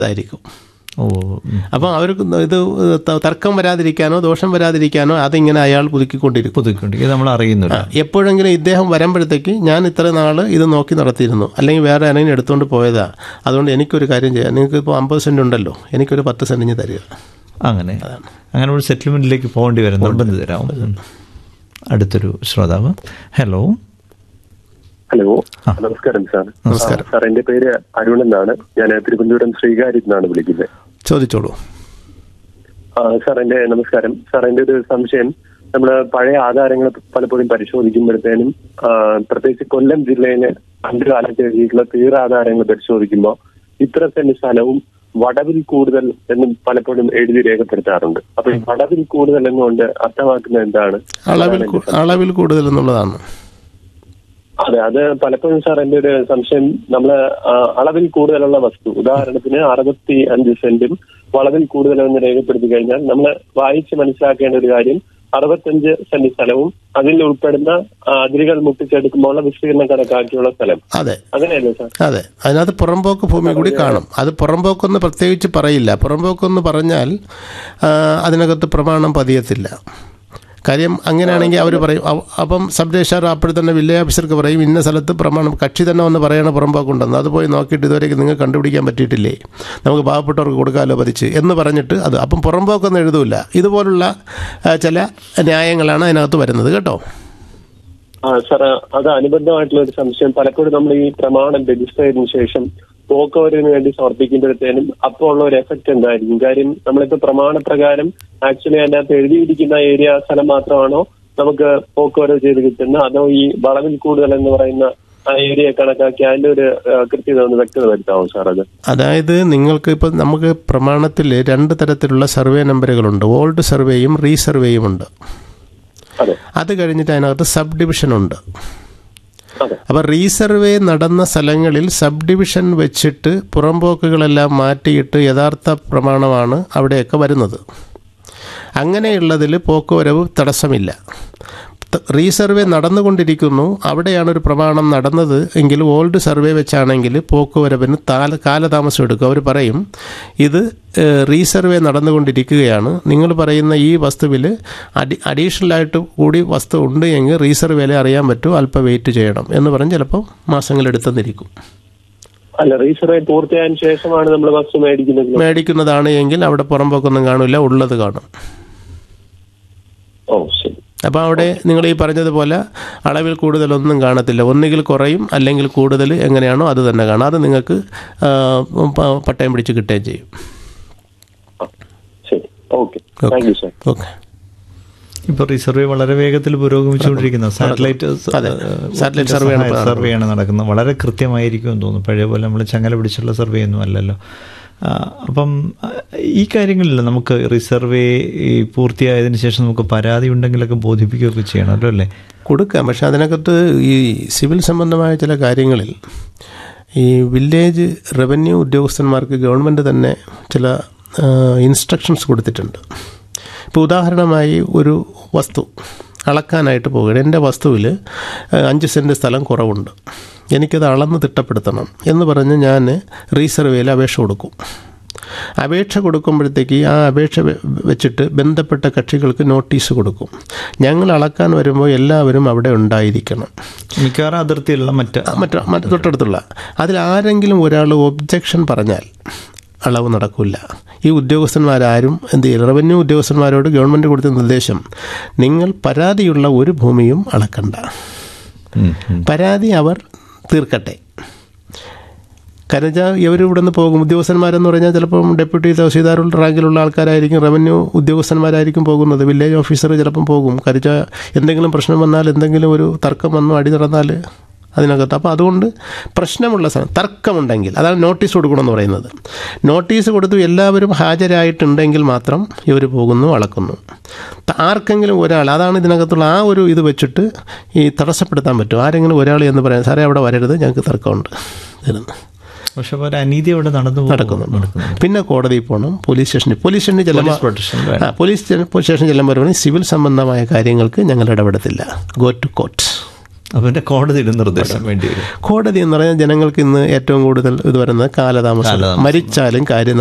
ഇതായിരിക്കും ഓ ഉം. അപ്പം അവർക്ക് ഇത് ത- തർക്കം വരാതിരിക്കാനോ ദോഷം വരാതിരിക്കാനോ അതിങ്ങനെ അയാൾ പുതുക്കിക്കൊണ്ടിരിക്കും പുതുക്കുണ്ട് ഇത് നമ്മൾ അറിയുന്നില്ല എപ്പോഴെങ്കിലും ഇദ്ദേഹം വരുമ്പോഴത്തേക്ക് ഞാൻ ഇത്ര നാൾ ഇത് നോക്കി നടത്തിയിരുന്നു അല്ലെങ്കിൽ വേറെ ആരെങ്കിലും എടുത്തുകൊണ്ട് പോയതാ അതുകൊണ്ട് എനിക്കൊരു കാര്യം ചെയ്യാം നിങ്ങൾക്ക് ഇപ്പോൾ അമ്പത് സെൻറ്റ് ഉണ്ടല്ലോ എനിക്കൊരു പത്ത് സെൻറ്റിന് തരിക അങ്ങനെ അങ്ങനെ ഒരു സെറ്റിൽമെന്റിലേക്ക് പോകേണ്ടി വരും നിർബന്ധിതരാവും ഉം. അടുത്തൊരു ശ്രോതാവ് ഹലോ ഹലോ നമസ്കാരം സാർ നമസ്കാരം. സാർ എന്റെ പേര് അരുൺ എന്നാണ് ഞാൻ തിരുവനന്തപുരം ശ്രീകാര്യത്ത് നിന്നാണ് വിളിക്കുന്നത് ചോദിച്ചോളൂ ആ, സാർ എന്റെ നമസ്കാരം സാർ എന്റെ ഒരു സംശയം നമ്മൾ പഴയ ആധാരങ്ങൾ പലപ്പോഴും പരിശോധിക്കുമ്പോഴത്തേനും ആ, പ്രത്യേകിച്ച് കൊല്ലം ജില്ലയിലെ പണ്ട് കാലത്ത് എഴുതിയിട്ടുള്ള തീരാധാരങ്ങൾ പരിശോധിക്കുമ്പോൾ ഇത്ര സെന്റ് സ്ഥലവും വടവിൽ കൂടുതൽ എന്നും പലപ്പോഴും എഴുതി രേഖപ്പെടുത്താറുണ്ട് അപ്പൊ ഈ വടവിൽ കൂടുതൽ എന്നുകൊണ്ട് അർത്ഥമാക്കുന്നത് എന്താണ് അളവിൽ കൂ- അളവിൽ കൂടുതൽ എന്നുള്ളതാണ് അതെ അത് പലപ്പോഴും സാർ എന്റെ ഒരു സംശയം നമ്മള് ആ, അളവിൽ കൂടുതലുള്ള വസ്തു ഉദാഹരണത്തിന് അറുപത്തി അഞ്ച് സെന്റും വളവിൽ കൂടുതലെന്ന് രേഖപ്പെടുത്തി കഴിഞ്ഞാൽ നമ്മൾ വായിച്ച് മനസ്സിലാക്കേണ്ട ഒരു കാര്യം അറുപത്തഞ്ച് സെന്റ് സ്ഥലവും അതിൽ ഉൾപ്പെടുന്ന ആ, അതിരുകൾ മുട്ടിച്ചെടുക്കുമ്പോൾ വിസ്തീർണം കണക്കാക്കിയുള്ള സ്ഥലം അതെ അങ്ങനെയല്ലേ സാർ അതെ അതിനകത്ത് പുറമ്പോക്ക് ഭൂമി കൂടി കാണും അത് പുറമ്പോക്കൊന്ന് പ്രത്യേകിച്ച് പറയില്ല പുറമ്പോക്കൊന്ന് പറഞ്ഞാൽ ആ, അതിനകത്ത് പ്രമാണം പതിയത്തില്ല കാര്യം അങ്ങനെയാണെങ്കിൽ അവർ പറയും അവ- അപ്പം സബ് രജിസ്ട്രാർ അപ്പോൾ തന്നെ വില്ലേജ് ഓഫീസർക്ക് പറയും ഇന്ന സ്ഥലത്ത് പ്രമാണം കക്ഷി തന്നെ വന്ന് പറയണ പുറമ്പോക്കുണ്ടെന്ന് അത് പോയി നോക്കിയിട്ട് ഇതുവരെയ്ക്ക് നിങ്ങൾക്ക് കണ്ടുപിടിക്കാൻ പറ്റിയിട്ടില്ലേ നമുക്ക് പാവപ്പെട്ടവർക്ക് കൊടുക്കാമല്ലോ പതിച്ച് എന്ന് പറഞ്ഞിട്ട് അത് അപ്പം പുറമ്പോക്കൊന്നും എഴുതൂല ഇതുപോലുള്ള ആ, ചില ന്യായങ്ങളാണ് അതിനകത്ത് വരുന്നത് കേട്ടോ ആ സാർ അത് അനുബന്ധമായിട്ടുള്ള ഒരു സംശയം പലപ്പോഴും നമ്മൾ ഈ പ്രമാണം രജിസ്റ്റർ ചെയ്തതിനു ശേഷം പോക്കവരവിന് വേണ്ടി സമർപ്പിക്കുമ്പോഴത്തേനും അപ്പോൾ ഉള്ള ഒരു എഫക്ട് എന്തായിരിക്കും കാര്യം നമ്മളിപ്പോ പ്രമാണപ്രകാരം ആക്ച്വലി അതിനകത്ത് എഴുതിയിരിക്കുന്ന ഏരിയ സ്ഥലം മാത്രമാണോ നമുക്ക് പോക്കുവരവ് ചെയ്ത് കിട്ടുന്ന അതോ ഈ വളവിൽ കൂടുതൽ എന്ന് പറയുന്ന ആ ഏരിയ കണക്കാക്കി അതിന്റെ ഒരു ആ, കൃത്യത ഒന്ന് വ്യക്തത വരുത്താമോ സാർ അത് അതായത് നിങ്ങൾക്ക് ഇപ്പം നമുക്ക് പ്രമാണത്തിൽ രണ്ട് തരത്തിലുള്ള സർവേ നമ്പറുകളുണ്ട് ഓൾഡ് സർവേയും റീസർവേയും ഉണ്ട് അതെ അത് കഴിഞ്ഞിട്ട് അതിനകത്ത് സബ് ഡിവിഷൻ ഉണ്ട് അതെ അപ്പോൾ റീസർവേ നടന്ന സ്ഥലങ്ങളിൽ സബ് ഡിവിഷൻ വെച്ചിട്ട് പുറമ്പോക്കുകളെല്ലാം മാറ്റിയിട്ട് യഥാർത്ഥ പ്രമാണമാണ് അവിടെയൊക്കെ വരുന്നത് അങ്ങനെയുള്ളതിൽ പോക്കുവരവ് തടസ്സമില്ല ത- റീസർവേ നടന്നുകൊണ്ടിരിക്കുന്നു അവിടെയാണ് ഒരു പ്രമാണം നടന്നത് എങ്കിൽ ഓൾഡ് സർവേ വെച്ചാണെങ്കിൽ പോക്കുവരവിന് താല കാലതാമസം എടുക്കും അവർ പറയും ഇത് ഏഹ്, റീസർവേ നടന്നുകൊണ്ടിരിക്കുകയാണ് നിങ്ങൾ പറയുന്ന ഈ വസ്തുവിൽ അഡി അഡീഷണലായിട്ട് കൂടി വസ്തു ഉണ്ട് എങ്കിൽ റീസർവേലെ അറിയാൻ പറ്റും അല്പം വെയിറ്റ് ചെയ്യണം എന്ന് പറഞ്ഞ് ചിലപ്പോൾ മാസങ്ങളെടുത്തെന്നിരിക്കും അല്ല റീസർവേ പൂർത്തിയായതിനു ശേഷമാണ് നമ്മൾ വസ്തു മേടിക്കുന്നത് മേടിക്കുന്നതാണ് എങ്കിൽ അവിടെ പുറമ്പോക്കൊന്നും കാണില്ല ഉള്ളത് കാണും ഓ ശരി അപ്പോൾ അവിടെ നിങ്ങൾ ഈ പറഞ്ഞതുപോലെ അളവിൽ കൂടുതലൊന്നും കാണത്തില്ല ഒന്നുകിൽ കുറയും അല്ലെങ്കിൽ കൂടുതൽ എങ്ങനെയാണോ അത് തന്നെ കാണാം അത് നിങ്ങൾക്ക് ആ, പ- പട്ടയം പിടിച്ച് കിട്ടുകയും ചെയ്യും ആ, ശരി okay thank you sir okay ഇപ്പോൾ റിസർവേ വളരെ വേഗത്തിൽ പുരോഗമിച്ചുകൊണ്ടിരിക്കുന്ന സാറ്റലൈറ്റ് അതെ. സാറ്റലൈറ്റ് സർവേ ആണ് ഇപ്പോൾ സർവേയാണ് നടക്കുന്നത് വളരെ കൃത്യമായിരിക്കും എന്ന് തോന്നുന്നു പഴയ പോലെ നമ്മൾ ചങ്ങല പിടിച്ചുള്ള സർവേ ഒന്നും അല്ലല്ലോ ആ, അപ്പം ആ, ഈ കാര്യങ്ങളിൽ നമുക്ക് റിസർവേ ഈ പൂർത്തിയായതിനു ശേഷം നമുക്ക് പരാതി ഉണ്ടെങ്കിലൊക്കെ ബോധിപ്പിക്കുകയൊക്കെ ചെയ്യണമല്ലോ അല്ലേ കൊടുക്കാം പക്ഷെ അതിനകത്ത് ഈ സിവിൽ സംബന്ധമായ ചില കാര്യങ്ങളിൽ ഈ വില്ലേജ് റവന്യൂ ഉദ്യോഗസ്ഥന്മാർക്ക് ഗവൺമെൻറ് തന്നെ ചില ഇൻസ്ട്രക്ഷൻസ് കൊടുത്തിട്ടുണ്ട് ഇപ്പോൾ ഉദാഹരണമായി ഒരു വസ്തു അളക്കാനായിട്ട് പോകുകയാണ് എൻ്റെ വസ്തുവിൽ അഞ്ച് സെൻറ്റ് സ്ഥലം കുറവുണ്ട് എനിക്കത് അളന്ന് തിട്ടപ്പെടുത്തണം എന്ന് പറഞ്ഞ് ഞാൻ റീസർവേയിൽ അപേക്ഷ കൊടുക്കും അപേക്ഷ കൊടുക്കുമ്പോഴത്തേക്ക് ആ അപേക്ഷ വെ- വെച്ചിട്ട് ബന്ധപ്പെട്ട കക്ഷികൾക്ക് നോട്ടീസ് കൊടുക്കും ഞങ്ങൾ അളക്കാൻ വരുമ്പോൾ എല്ലാവരും അവിടെ ഉണ്ടായിരിക്കണം മിക്കവാറും അതിർത്തിയിലുള്ള മറ്റ് മറ്റു മറ്റു തൊട്ടടുത്തുള്ള അതിൽ ആരെങ്കിലും ഒരാൾ ഒബ്ജക്ഷൻ പറഞ്ഞാൽ അളവ് നടക്കില്ല ഈ ഉദ്യോഗസ്ഥന്മാരാരും എന്ത് ചെയ്യും റവന്യൂ ഉദ്യോഗസ്ഥന്മാരോട് ഗവൺമെൻറ് കൊടുത്ത നിർദ്ദേശം നിങ്ങൾ പരാതിയുള്ള ഒരു ഭൂമിയും അളക്കണ്ട ഉം, ഉം. പരാതി അവർ തീർക്കട്ടെ കാരണം ഇവർ ഇവിടെ നിന്ന് പോകും ഉദ്യോഗസ്ഥന്മാരെന്ന് പറഞ്ഞാൽ ചിലപ്പം ഡെപ്യൂട്ടി തഹസീൽദാറുള്ള റാങ്കിലുള്ള ആൾക്കാരായിരിക്കും റവന്യൂ ഉദ്യോഗസ്ഥന്മാരായിരിക്കും പോകുന്നത് വില്ലേജ് ഓഫീസർ ചിലപ്പം പോകും കരിച്ച എന്തെങ്കിലും പ്രശ്നം വന്നാൽ എന്തെങ്കിലും ഒരു തർക്കം വന്നു അടി നടന്നാൽ അതിനകത്ത് അപ്പോൾ അതുകൊണ്ട് പ്രശ്നമുള്ള സ്ഥലം തർക്കമുണ്ടെങ്കിൽ അതാണ് നോട്ടീസ് കൊടുക്കണമെന്ന് പറയുന്നത് നോട്ടീസ് കൊടുത്തു എല്ലാവരും ഹാജരായിട്ടുണ്ടെങ്കിൽ മാത്രം ഇവർ പോകുന്നു അളക്കുന്നു ത- ആർക്കെങ്കിലും ഒരാൾ അതാണ് ഇതിനകത്തുള്ള ആ ഒരു ഇത് വെച്ചിട്ട് ഈ തടസ്സപ്പെടുത്താൻ പറ്റും ആരെങ്കിലും ഒരാൾ എന്ന് പറയാം സാറേ അവിടെ വരരുത് ഞങ്ങൾക്ക് തർക്കമുണ്ട് ഇതെന്ന് പക്ഷെ ഒരു അനീതി അവിടെ നടന്നു പോകും. നടക്കുന്നുണ്ട് പിന്നെ കോടതിയിൽ പോകണം പോലീസ് സ്റ്റേഷനിൽ പോലീസ് സ്റ്റേഷനിൽ ചെല്ലുമ്പോൾ പ്രൊട്ടക്ഷൻ വേണം. ആ, പോലീസ് സ്റ്റേ- പോലീസ് സ്റ്റേഷൻ ചെല്ലുമ്പോൾ പറയും, സിവിൽ സംബന്ധമായ കാര്യങ്ങൾക്ക് ഞങ്ങൾ ഇടപെടത്തില്ല ഗോ ടു കോർട്ട് അപ്പം എൻ്റെ കോടതിയുടെ നിർദ്ദേശം വേണ്ടി വരും കോടതി എന്ന് പറഞ്ഞാൽ ജനങ്ങൾക്ക് ഇന്ന് ഏറ്റവും കൂടുതൽ ഇത് വരുന്നത് കാലതാമസം കാലതാമസം. മരിച്ചാലും കാര്യം